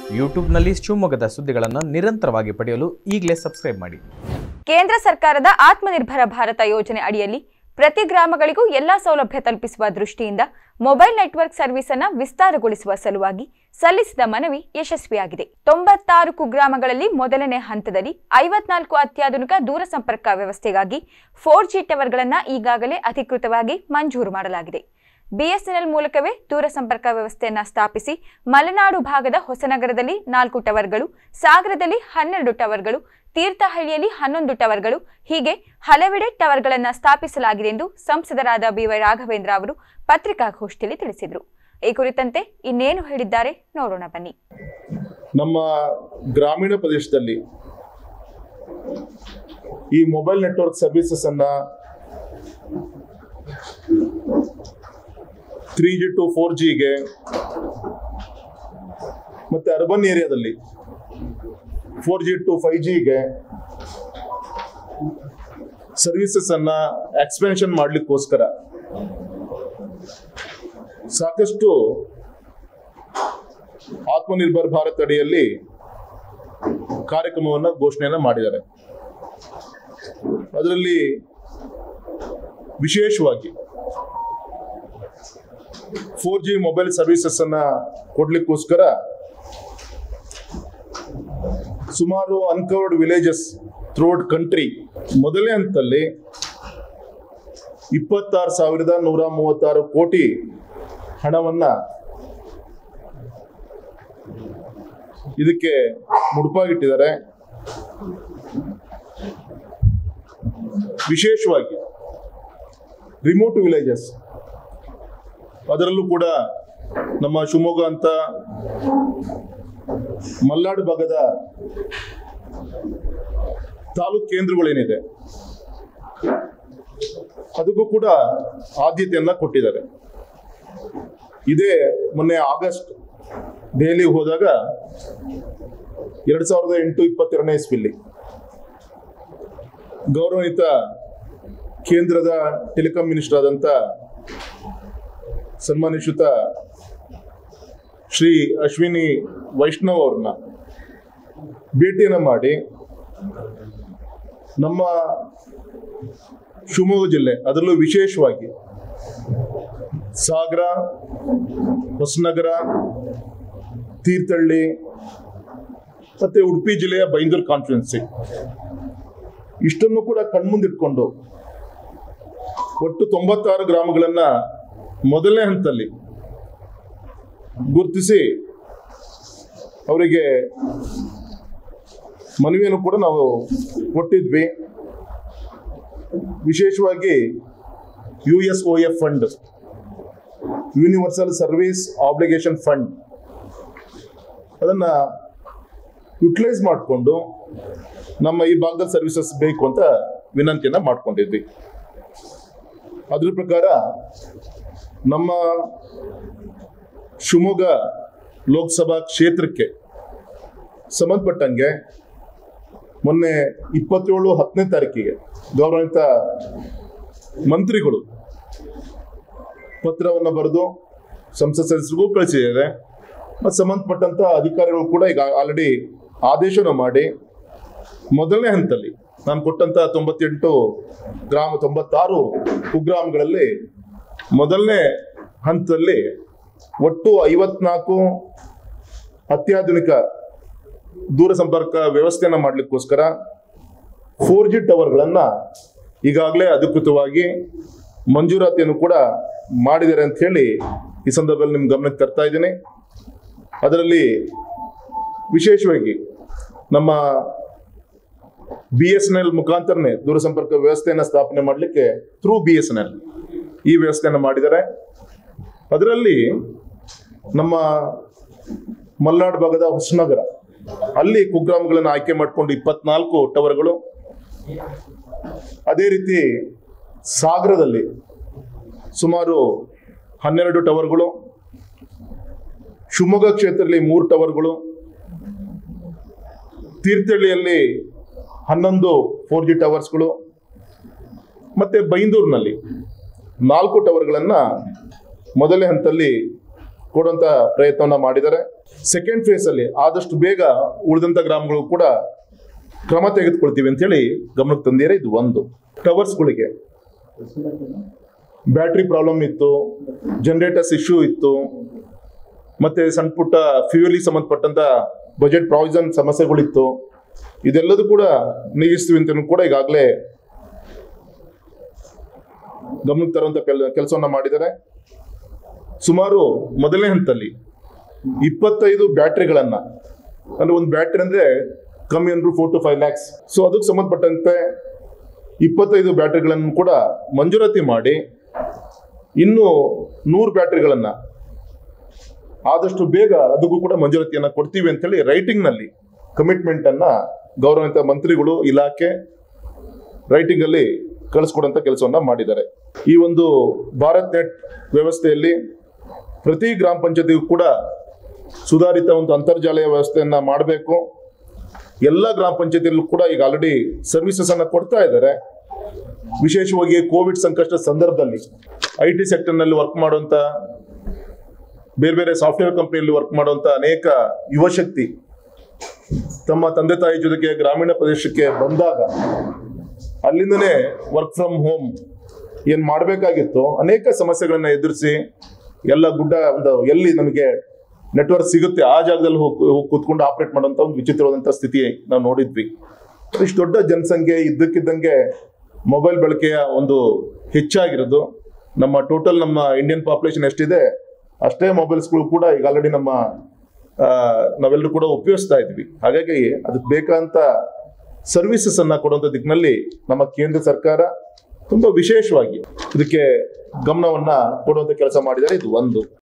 ಯೂಟ್ಯೂಬ್ನಲ್ಲಿ ಶಿವಮೊಗ್ಗದ ಸುದ್ದಿಗಳನ್ನು ನಿರಂತರವಾಗಿ ಪಡೆಯಲು ಈಗಲೇ ಸಬ್ಸ್ಕ್ರೈಬ್ ಮಾಡಿ ಕೇಂದ್ರ ಸರ್ಕಾರದ ಆತ್ಮನಿರ್ಭರ ಭಾರತ ಯೋಜನೆ ಅಡಿಯಲ್ಲಿ ಪ್ರತಿ ಗ್ರಾಮಗಳಿಗೂ ಎಲ್ಲಾ ಸೌಲಭ್ಯ ತಲುಪಿಸುವ ದೃಷ್ಟಿಯಿಂದ ಮೊಬೈಲ್ ನೆಟ್ವರ್ಕ್ ಸರ್ವಿಸ್ ಅನ್ನ ವಿಸ್ತಾರಗೊಳಿಸುವ ಸಲುವಾಗಿ ಸಲ್ಲಿಸಿದ ಮನವಿ ಯಶಸ್ವಿಯಾಗಿದೆ ತೊಂಬತ್ತಾರು ಕುಗ್ರಾಮಗಳಲ್ಲಿ ಮೊದಲನೇ ಹಂತದಲ್ಲಿ ಐವತ್ನಾಲ್ಕು ಅತ್ಯಾಧುನಿಕ ದೂರಸಂಪರ್ಕ ವ್ಯವಸ್ಥೆಗಾಗಿ ಫೋರ್ ಜಿ ಟವರ್ಗಳನ್ನು ಈಗಾಗಲೇ ಅಧಿಕೃತವಾಗಿ ಮಂಜೂರು ಮಾಡಲಾಗಿದೆ ಬಿಎಸ್ಎನ್ಎಲ್ ಮೂಲಕವೇ ದೂರಸಂಪರ್ಕ ವ್ಯವಸ್ಥೆಯನ್ನ ಸ್ಥಾಪಿಸಿ ಮಲೆನಾಡು ಭಾಗದ ಹೊಸನಗರದಲ್ಲಿ ನಾಲ್ಕು ಟವರ್ಗಳು ಸಾಗರದಲ್ಲಿ ಹನ್ನೆರಡು ಟವರ್ಗಳು ತೀರ್ಥಹಳ್ಳಿಯಲ್ಲಿ ಹನ್ನೊಂದು ಟವರ್ಗಳು ಹೀಗೆ ಹಲವೆಡೆ ಟವರ್ಗಳನ್ನು ಸ್ಥಾಪಿಸಲಾಗಿದೆ ಎಂದು ಸಂಸದರಾದ ಬಿವೈ ರಾಘವೇಂದ್ರ ಅವರು ಪತ್ರಿಕಾಗೋಷ್ಠಿಯಲ್ಲಿ ತಿಳಿಸಿದರು ಈ ಕುರಿತಂತೆ ಇನ್ನೇನು ಹೇಳಿದ್ದಾರೆ ನೋಡೋಣ ಬನ್ನಿ ನಮ್ಮ ಗ್ರಾಮೀಣ ಪ್ರದೇಶದಲ್ಲಿ ಈ ಮೊಬೈಲ್ ನೆಟ್ವರ್ಕ್ ಸರ್ವಿಸಸ್ ಅನ್ನ ತ್ರೀ ಜಿ ಟು ಫೋರ್ ಜಿಗೆ ಮತ್ತೆ ಅರ್ಬನ್ ಏರಿಯಾದಲ್ಲಿ ಫೋರ್ ಜಿ ಟು ಫೈವ್ ಜಿಗೆ ಸರ್ವಿಸಸ್ ಅನ್ನ ಎಕ್ಸ್ಪೆನ್ಷನ್ ಮಾಡ್ಲಿಕ್ಕೋಸ್ಕರ ಸಾಕಷ್ಟು ಆತ್ಮನಿರ್ಭರ್ ಭಾರತ್ ಅಡಿಯಲ್ಲಿ ಕಾರ್ಯಕ್ರಮವನ್ನು ಘೋಷಣೆಯನ್ನ ಮಾಡಿದ್ದಾರೆ ಅದರಲ್ಲಿ ವಿಶೇಷವಾಗಿ ಫೋರ್ ಜಿ ಮೊಬೈಲ್ ಸರ್ವಿಸಸ್ ಅನ್ನ ಕೊಡ್ಲಿಕ್ಕೋಸ್ಕರ ಸುಮಾರು ಅನ್ಕವರ್ಡ್ ವಿಲೇಜಸ್ ಥ್ರೂಟ್ ಕಂಟ್ರಿ ಮೊದಲನೇ ಹಂತದಲ್ಲಿ ಇಪ್ಪತ್ತಾರು ಸಾವಿರದ ನೂರ ಮೂವತ್ತಾರು ಕೋಟಿ ಹಣವನ್ನ ಇದಕ್ಕೆ ಮುಡುಪಾಗಿಟ್ಟಿದ್ದಾರೆ ವಿಶೇಷವಾಗಿ ರಿಮೋಟ್ ವಿಲೇಜಸ್ ಅದರಲ್ಲೂ ಕೂಡ ನಮ್ಮ ಶಿವಮೊಗ್ಗ ಅಂತ ಮಲ್ನಾಡು ಭಾಗದ ತಾಲೂಕ್ ಕೇಂದ್ರಗಳೇನಿದೆ ಅದಕ್ಕೂ ಕೂಡ ಆದ್ಯತೆಯನ್ನ ಕೊಟ್ಟಿದ್ದಾರೆ ಇದೇ ಮೊನ್ನೆ ಆಗಸ್ಟ್ ದೆಹಲಿ ಹೋದಾಗ ಎರಡ್ ಸಾವಿರದ ಎಂಟು ಇಪ್ಪತ್ತೆರಡನೇ ಇಸ್ವಿಲಿ ಗೌರವಯುತ ಕೇಂದ್ರದ ಟೆಲಿಕಾಂ ಮಿನಿಸ್ಟರ್ ಆದಂತ ಸನ್ಮಾನಿಸುತ್ತ ಶ್ರೀ ಅಶ್ವಿನಿ ವೈಷ್ಣವ್ ಅವ್ರನ್ನ ಭೇಟಿಯನ್ನ ಮಾಡಿ ನಮ್ಮ ಶಿವಮೊಗ್ಗ ಜಿಲ್ಲೆ ಅದರಲ್ಲೂ ವಿಶೇಷವಾಗಿ ಸಾಗರ ಹೊಸನಗರ ತೀರ್ಥಹಳ್ಳಿ ಮತ್ತೆ ಉಡುಪಿ ಜಿಲ್ಲೆಯ ಬೈಂದೂರು ಕಾನ್ಫರೆನ್ಸಿ ಇಷ್ಟನ್ನು ಕೂಡ ಕಣ್ಮುಂದಿಟ್ಕೊಂಡು ಒಟ್ಟು ತೊಂಬತ್ತಾರು ಗ್ರಾಮಗಳನ್ನ ಮೊದಲನೇ ಹಂತದಲ್ಲಿ ಗುರುತಿಸಿ ಅವರಿಗೆ ಮನವಿಯನ್ನು ಕೂಡ ನಾವು ಕೊಟ್ಟಿದ್ವಿ ವಿಶೇಷವಾಗಿ U S O F fund universal service obligation fund ಅದನ್ನ ಯುಟಿಲೈಸ್ ಮಾಡಿಕೊಂಡು ನಮ್ಮ ಈ ಭಾಗದಲ್ಲಿ ಸರ್ವಿಸಸ್ ಬೇಕು ಅಂತ ವಿನಂತಿಯನ್ನ ಮಾಡ್ಕೊಂಡಿದ್ವಿ ಅದ್ರ ಪ್ರಕಾರ ನಮ್ಮ ಶಿವಮೊಗ್ಗ ಲೋಕಸಭಾ ಕ್ಷೇತ್ರಕ್ಕೆ ಸಂಬಂಧಪಟ್ಟಂಗೆ ಮೊನ್ನೆ ಇಪ್ಪತ್ತೇಳು ಹತ್ತನೇ ತಾರೀಕಿಗೆ ಗೌರವಿತ ಮಂತ್ರಿಗಳು ಪತ್ರವನ್ನು ಬರೆದು ಸಂಸತ್ ಸದಸ್ಯರಿಗೂ ಕಳಿಸಿದ್ದಾರೆ ಮತ್ತು ಸಂಬಂಧಪಟ್ಟಂತ ಅಧಿಕಾರಿಗಳು ಕೂಡ ಈಗ ಆಲ್ರೆಡಿ ಆದೇಶವನ್ನು ಮಾಡಿ ಮೊದಲನೇ ಹಂತದಲ್ಲಿ ನಾನು ಕೊಟ್ಟಂತ ತೊಂಬತ್ತೆಂಟು ಗ್ರಾಮ ತೊಂಬತ್ತಾರು ಕುಗ್ರಾಮಗಳಲ್ಲಿ ಮೊದಲನೇ ಹಂತದಲ್ಲಿ ಒಟ್ಟು ಐವತ್ನಾಲ್ಕು ಅತ್ಯಾಧುನಿಕ ದೂರ ಸಂಪರ್ಕ ವ್ಯವಸ್ಥೆಯನ್ನ ಮಾಡಲಿಕ್ಕೋಸ್ಕರ ಫೋರ್ ಜಿ ಟವರ್ಗಳನ್ನ ಈಗಾಗಲೇ ಅಧಿಕೃತವಾಗಿ ಮಂಜೂರಾತಿಯನ್ನು ಕೂಡ ಮಾಡಿದ್ದಾರೆ ಅಂತ ಹೇಳಿ ಈ ಸಂದರ್ಭದಲ್ಲಿ ನಿಮ್ ಗಮನಕ್ಕೆ ತರ್ತಾ ಇದ್ದೀನಿ ಅದರಲ್ಲಿ ವಿಶೇಷವಾಗಿ ನಮ್ಮ ಬಿ ಎಸ್ ಎನ್ ಎಲ್ ಮುಖಾಂತರನೇ ದೂರಸಂಪರ್ಕ ವ್ಯವಸ್ಥೆಯನ್ನು ಸ್ಥಾಪನೆ ಮಾಡಲಿಕ್ಕೆ through B S N L ಈ ವ್ಯವಸ್ಥೆಯನ್ನು ಮಾಡಿದ್ದಾರೆ ಅದರಲ್ಲಿ ನಮ್ಮ ಮಲ್ನಾಡು ಭಾಗದ ಹೊಸನಗರ ಅಲ್ಲಿ ಕುಗ್ರಾಮಗಳನ್ನು ಆಯ್ಕೆ ಮಾಡಿಕೊಂಡು ಇಪ್ಪತ್ನಾಲ್ಕು ಟವರ್ಗಳು ಅದೇ ರೀತಿ ಸಾಗರದಲ್ಲಿ ಸುಮಾರು ಹನ್ನೆರಡು ಟವರ್ಗಳು ಶಿವಮೊಗ್ಗ ಕ್ಷೇತ್ರದಲ್ಲಿ ಮೂರು ಟವರ್ಗಳು ತೀರ್ಥಹಳ್ಳಿಯಲ್ಲಿ ಹನ್ನೊಂದು ಫೋರ್ ಜಿ ಟವರ್ಸ್ಗಳು ಮತ್ತೆ ಬೈಂದೂರಿನಲ್ಲಿ ನಾಲ್ಕು ಟವರ್ಗಳನ್ನ ಮೊದಲನೇ ಹಂತದಲ್ಲಿ ಕೊಡುವಂತ ಪ್ರಯತ್ನವನ್ನ ಮಾಡಿದ್ದಾರೆ ಸೆಕೆಂಡ್ ಫೇಸ್ ಅಲ್ಲಿ ಆದಷ್ಟು ಬೇಗ ಉಳಿದಂತ ಗ್ರಾಮಗಳು ಕೂಡ ಕ್ರಮ ತೆಗೆದುಕೊಳ್ತೀವಿ ಅಂತೇಳಿ ಗಮನಕ್ಕೆ ತಂದಿದ್ದಾರೆ ಇದು ಒಂದು ಟವರ್ಸ್ಗಳಿಗೆ ಬ್ಯಾಟ್ರಿ ಪ್ರಾಬ್ಲಮ್ ಇತ್ತು ಜನರೇಟರ್ಸ್ ಇಶ್ಯೂ ಇತ್ತು ಮತ್ತೆ ಸಣ್ಣ ಪುಟ್ಟ ಫ್ಯೂಯಲಿಗೆ ಸಂಬಂಧಪಟ್ಟಂತ ಬಜೆಟ್ ಪ್ರಾವಿಷನ್ ಸಮಸ್ಯೆಗಳಿತ್ತು ಇದೆಲ್ಲದೂ ಕೂಡ ನೀಗಿಸ್ತೀವಿ ಅಂತ ಕೂಡ ಈಗಾಗಲೇ ಗಮನಕ್ಕೆ ತರುವಂತ ಕೆಲಸವನ್ನ ಮಾಡಿದ್ದಾರೆ ಸುಮಾರು ಮೊದಲನೇ ಹಂತದಲ್ಲಿ ಇಪ್ಪತ್ತೈದು ಬ್ಯಾಟ್ರಿಗಳನ್ನ ಅಂದ್ರೆ ಒಂದು ಬ್ಯಾಟ್ರಿ ಅಂದ್ರೆ ಕಮ್ಮಿ ಅಂದ್ರೆ four to five lakhs so ಅದಕ್ಕೆ ಸಂಬಂಧಪಟ್ಟಂತೆ ಇಪ್ಪತ್ತೈದು ಬ್ಯಾಟ್ರಿಗಳನ್ನು ಕೂಡ ಮಂಜೂರಾತಿ ಮಾಡಿ ಇನ್ನು ನೂರು ಬ್ಯಾಟ್ರಿಗಳನ್ನ ಆದಷ್ಟು ಬೇಗ ಅದಕ್ಕೂ ಕೂಡ ಮಂಜೂರಾತಿಯನ್ನ ಕೊಡ್ತೀವಿ ಅಂತೇಳಿ ರೈಟಿಂಗ್ ನಲ್ಲಿ ಕಮಿಟ್ಮೆಂಟ್ ಅನ್ನ ಗೌರವಿತ ಮಂತ್ರಿಗಳು ಇಲಾಖೆ ರೈಟಿಂಗ್ ಅಲ್ಲಿ ಕಳಿಸ್ಕೊಡುವಂತ ಕೆಲಸವನ್ನ ಮಾಡಿದ್ದಾರೆ ಈ ಒಂದು ಭಾರತ್ ನೆಟ್ ವ್ಯವಸ್ಥೆಯಲ್ಲಿ ಪ್ರತಿ ಗ್ರಾಮ ಪಂಚಾಯತಿಗೂ ಕೂಡ ಸುಧಾರಿತ ಒಂದು ಅಂತರ್ಜಾಲ ವ್ಯವಸ್ಥೆಯನ್ನ ಮಾಡಬೇಕು ಎಲ್ಲ ಗ್ರಾಮ ಪಂಚಾಯತಿಯಲ್ಲೂ ಕೂಡ ಈಗ ಆಲ್ರೆಡಿ ಸರ್ವಿಸಸ್ ಅನ್ನ ಕೊಡ್ತಾ ಇದ್ದಾರೆ ವಿಶೇಷವಾಗಿ ಕೋವಿಡ್ ಸಂಕಷ್ಟದ ಸಂದರ್ಭದಲ್ಲಿ ಐ ಟಿ ಸೆಕ್ಟರ್ನಲ್ಲಿ ವರ್ಕ್ ಮಾಡುವಂತ ಬೇರೆ ಬೇರೆ ಸಾಫ್ಟ್ವೇರ್ ಕಂಪನಿಯಲ್ಲಿ ವರ್ಕ್ ಮಾಡುವಂತ ಅನೇಕ ಯುವ ಶಕ್ತಿ ತಮ್ಮ ತಂದೆ ತಾಯಿ ಜೊತೆಗೆ ಗ್ರಾಮೀಣ ಪ್ರದೇಶಕ್ಕೆ ಬಂದಾಗ ಅಲ್ಲಿಂದನೇ ವರ್ಕ್ ಫ್ರಮ್ ಹೋಮ್ ಏನ್ ಮಾಡಬೇಕಾಗಿತ್ತು ಅನೇಕ ಸಮಸ್ಯೆಗಳನ್ನ ಎದುರಿಸಿ ಎಲ್ಲ ಗುಡ್ಡ ಒಂದು ಎಲ್ಲಿ ನಮಗೆ ನೆಟ್ವರ್ಕ್ ಸಿಗುತ್ತೆ ಆ ಜಾಗದಲ್ಲಿ ಹೋಗಿ ಹೋಗಿ ಕೂತ್ಕೊಂಡು ಆಪರೇಟ್ ಮಾಡುವಂತ ಒಂದು ವಿಚಿತ್ರವಾದಂತ ಸ್ಥಿತಿ ನಾವು ನೋಡಿದ್ವಿ ಇಷ್ಟು ದೊಡ್ಡ ಜನಸಂಖ್ಯೆ ಇದ್ದಕ್ಕಿದ್ದಂಗೆ ಮೊಬೈಲ್ ಬಳಕೆಯ ಒಂದು ಹೆಚ್ಚಾಗಿರೋದು ನಮ್ಮ ಟೋಟಲ್ ನಮ್ಮ ಇಂಡಿಯನ್ ಪಾಪ್ಯುಲೇಷನ್ ಎಷ್ಟಿದೆ ಅಷ್ಟೇ ಮೊಬೈಲ್ಸ್ಗಳು ಕೂಡ ಈಗ ಆಲ್ರೆಡಿ ನಮ್ಮ ಆ, ನಾವೆಲ್ಲರೂ ಕೂಡ ಉಪಯೋಗಿಸ್ತಾ ಇದ್ವಿ ಹಾಗಾಗಿ ಅದಕ್ಕೆ ಬೇಕಾದಂತ ಸರ್ವಿಸಸ್ ಅನ್ನ ಕೊಡುವಂತ ದಿಕ್ಕಿನಲ್ಲಿ ನಮ್ಮ ಕೇಂದ್ರ ಸರ್ಕಾರ ತುಂಬಾ ವಿಶೇಷವಾಗಿ ಇದಕ್ಕೆ ಗಮನವನ್ನ ಕೊಡುವಂತ ಕೆಲಸ ಮಾಡಿದ್ದಾರೆ ಇದು ಒಂದು